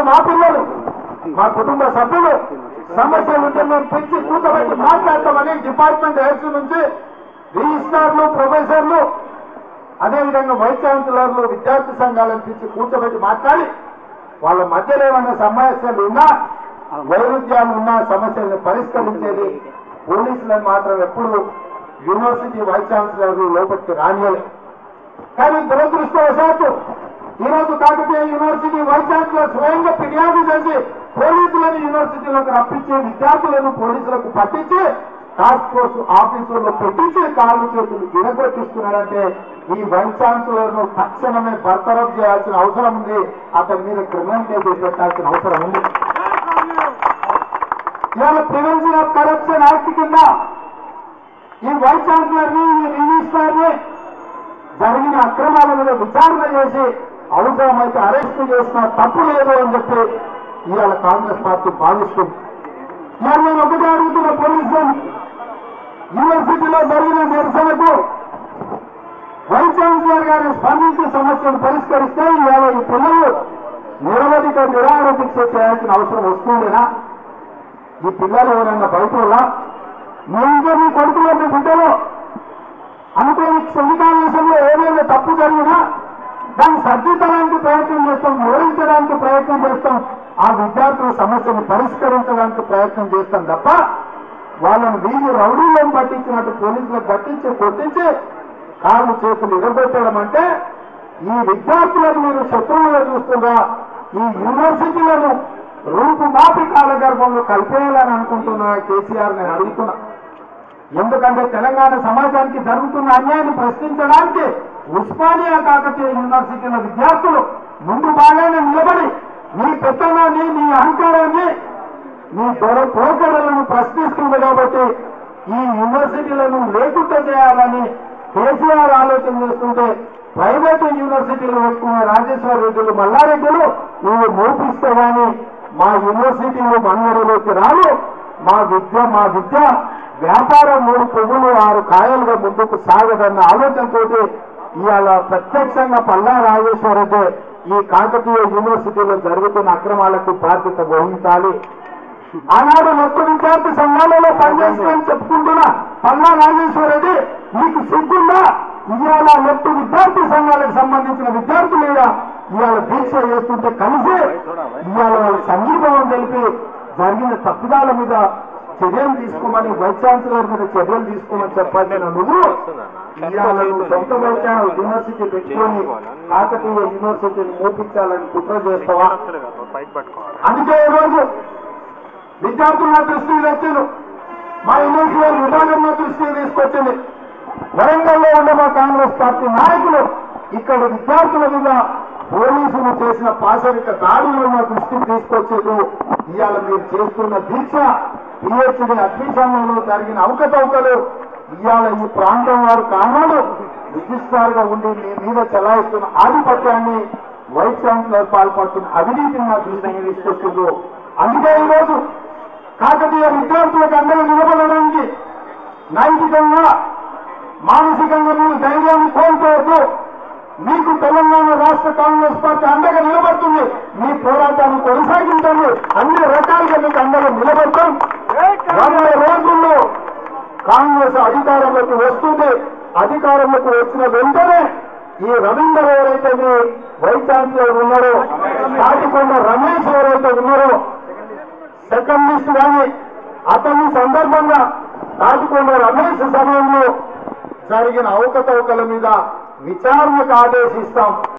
మా పిల్లలు మా కుటుంబ సభ్యులు సమస్యలు ఉంటే మేము పిలిచి కూర్చోబెట్టి మాట్లాడతామని డిపార్ట్మెంట్ హెడ్స్ నుంచి రిజిస్ట్రార్లు ప్రొఫెసర్లు అదేవిధంగా వైస్ ఛాన్సలర్లు విద్యార్థి సంఘాలను పిలిచి కూర్చోబెట్టి మాట్లాడి వాళ్ళ మధ్యలో ఏమైనా సమస్యలు ఉన్నా వైరుధ్యాలు ఉన్నా సమస్యలను పరిష్కరించేది పోలీసులను మాత్రం ఎప్పుడు యూనివర్సిటీ వైస్ ఛాన్సలర్లు లోపలికి రానియలే కానీ దురదృష్టవశాత్తు ఈరోజు కాకతీయ యూనివర్సిటీ వైస్ ఛాన్సలర్ స్వయంగా ఫిర్యాదు చేసి పోలీసులను యూనివర్సిటీలోకి రప్పించి విద్యార్థులను పోలీసులకు పట్టించి టాస్క్ ఫోర్స్ ఆఫీసుల్లో పెట్టించి కాళ్ళు చేతులు విరగొట్టిస్తున్నాడంటే ఈ వైస్ ఛాన్సలర్ ను తక్షణమే బర్తరఫ్ చేయాల్సిన అవసరం ఉంది అతని మీద క్రిమినల్ కేసు పెట్టాల్సిన అవసరం ఉంది ఇవాళ ప్రివెన్షన్ ఆఫ్ కరప్షన్ యాక్ట్ కింద ఈ వైస్ ఛాన్సలర్ ని ఈ రిజిస్ట్రార్ ని జరిగిన అక్రమాల మీద విచారణ చేసి అవసరమైతే అరెస్ట్ చేసిన తప్పు లేదు అని చెప్పి ఇవాళ కాంగ్రెస్ పార్టీ భావిస్తుంది ఇవాళ నేను ఒకటే అడుగుతున్న పోలీసులను యూనివర్సిటీలో జరిగిన నిరసనకు వైస్ ఛాన్సలర్ గారు స్పందించి సమస్యను పరిష్కరిస్తే ఇవాళ ఈ పిల్లలు నిరవధిక నిరాహార దీక్ష చేయాల్సిన అవసరం వస్తుండేనా ఈ పిల్లలు ఎవరైనా బయట వాళ్ళా? మీ ఇంట్లో మీ కొడుకులో మీ బిడ్డలో అనుకోని సంఘికావేశంలో ఏదైనా తప్పు జరిగినా దాన్ని సర్దిద్దడానికి ప్రయత్నం చేస్తాం వివరించడానికి ప్రయత్నం చేస్తాం ఆ విద్యార్థుల సమస్యను పరిష్కరించడానికి ప్రయత్నం చేస్తాం తప్ప వాళ్ళని వీధి రౌడీలను పట్టించినట్టు పోలీసులకు పట్టించి కొట్టించి కాళ్ళు చేతులు ఇరగొట్టడం అంటే ఈ విద్యార్థులను మీరు శత్రువులుగా చూస్తుందా ఈ యూనివర్సిటీలను రూపుమాపి కాలగర్భంలో కలిపేయాలని అనుకుంటున్నా కేసీఆర్ నేను అడుగుతున్నా ఎందుకంటే తెలంగాణ సమాజానికి జరుగుతున్న అన్యాయాన్ని ప్రశ్నించడానికి ఉస్మానియా కాకతీయ యూనివర్సిటీల విద్యార్థులు ముందు బాగానే నిలబడి నీ పెత్తనాన్ని నీ అహంకారాన్ని నీ దొర పోకడలను ప్రశ్నిస్తుంది కాబట్టి ఈ యూనివర్సిటీలను లేకుండా చేయాలని కేసీఆర్ ఆలోచన చేస్తుంటే ప్రైవేట్ యూనివర్సిటీలు పెట్టుకున్న రాజేశ్వర రెడ్డిలు మల్లారెడ్డిలు నువ్వు మోపిస్తే గాని మా యూనివర్సిటీలు మంగళలోకి రావు మా విద్య మా విద్య వ్యాపారం మూడు పువ్వులు ఆరు కాయలుగా ముందుకు సాగదన్న ఆలోచనతోటి ఇవాళ ప్రత్యక్షంగా పల్లా రాజేశ్వరరెడ్డి ఈ కాకతీయ యూనివర్సిటీలో జరుగుతున్న అక్రమాలకు బాధ్యత వహించాలి ఆనాడు మొత్తం విద్యార్థి సంఘాలలో పనిచేస్తుందని చెప్పుకుంటున్నా పల్లా నాగేశ్వరరెడ్డి మీకు సిగ్గుందా ఇవాళ మొత్తం విద్యార్థి సంఘాలకు సంబంధించిన విద్యార్థులు కూడా ఇవాళ దీక్ష చేస్తుంటే కలిసి ఇవాళ వాళ్ళ సంఘీభావం తెలిపి జరిగిన తప్పిదాల మీద చర్యలు తీసుకోమని వైస్ ఛాన్సలర్ మీద చర్యలు తీసుకోమని చెప్పాల్సిన నువ్వు ఇవాళ నువ్వు సొంత వైస్ యూనివర్సిటీ పెట్టుకొని కాకతీయ యూనివర్సిటీని మోపించాలని కుట్ర చేస్తావా అందుకే ఈ రోజు విద్యార్థుల దృష్టికి తెచ్చిండు మా యూనివర్సిటీ విభాగంలో దృష్టికి తీసుకొచ్చింది వరంగల్లో ఉన్న మా కాంగ్రెస్ పార్టీ నాయకులు ఇక్కడ విద్యార్థుల మీద పోలీసులు చేసిన పాశవిక దాడులను మా దృష్టికి తీసుకొచ్చేది ఇవాళ మీరు చేస్తున్న దీక్ష పిహెచ్డి అడ్మిషన్లలో జరిగిన అవకతవకలు ఇవాళ ఈ ప్రాంతం వారు కానాడు రిజిస్ట్రార్ గా ఉండి మీ మీద చలాయిస్తున్న ఆధిపత్యాన్ని వైస్ ఛాన్సలర్ పాల్పడుతున్న అవినీతిని మా దృష్టికి తీసుకొచ్చిండు అందుకే ఈరోజు కాకతీయ విద్యార్థులకు అందరూ నిలబడడానికి నైతికంగా మానసికంగా మీరు ధైర్యాన్ని కోల్పోవద్దు మీకు తెలంగాణ రాష్ట్ర కాంగ్రెస్ పార్టీ అండగా నిలబడుతుంది మీ పోరాటాన్ని కొనసాగించండి అన్ని రకాలుగా మీకు అండగా నిలబడతాం వంద రోజుల్లో కాంగ్రెస్ అధికారంలోకి వస్తుంది అధికారంలోకి వచ్చిన వెంటనే ఈ రవీందర్ ఎవరైతే మీ వైస్ ఛాన్సలర్ ఉన్నారో తాటికొండ రమేష్ ఎవరైతే ఉన్నారో సెకండ్ లిస్ట్ కానీ అతని సందర్భంగా తాటికొండ రమేష్ సమయంలో జరిగిన అవకతవకల మీద విచారణకు ఆదేశిస్తాం